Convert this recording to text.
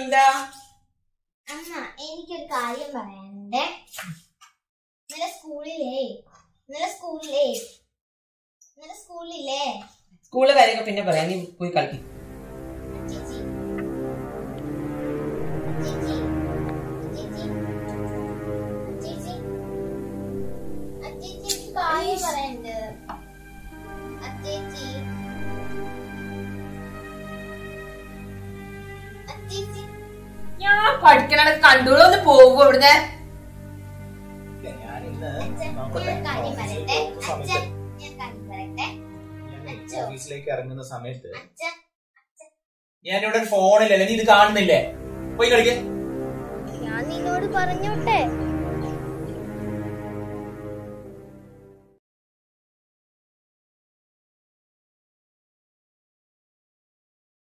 എന്താ അമ്മ എനിക്കൊരു കാര്യം പറയാനുണ്ട് ഇന്നലെ സ്കൂളിലേ ഇന്നലെ സ്കൂളിലേ ഇന്നലെ സ്കൂളിലേ സ്കൂളിലെ കാര്യമൊക്കെ പിന്നെ പറയാം നീ പോയി കളിക്കും ചേച്ചി ചേച്ചി ചേച്ചി ചേച്ചി അച്ചേച്ചി എനിക്ക് കാര്യം പറയാനുണ്ട് അച്ചേച്ചി അച്ചേച്ചി ഞാൻ പഠിക്കണ കണ്ടോളൂ ഒന്ന് പോകും ഇവിടുന്ന് ഞാനിന്ന് അച്ഛൻ നോക്കട്ടെ. ഞാൻ കാര്യം പറയട്ടെ ഓഫീസ് അച്ഛൻ സമയത്ത് ഞാൻ കാര്യം പറയട്ടെ ഞാൻ ഓഫീസിലേക്ക് ഇറങ്ങുന്ന സമയത്ത് അച്ഛൻ ഞാനിവിടെ ഫോണിലല്ലേ നീ ഇത് കാണുന്നില്ലേ പോയി കളിക്കേ ഞാൻ നിന്നോട് പറഞ്ഞോട്ടെ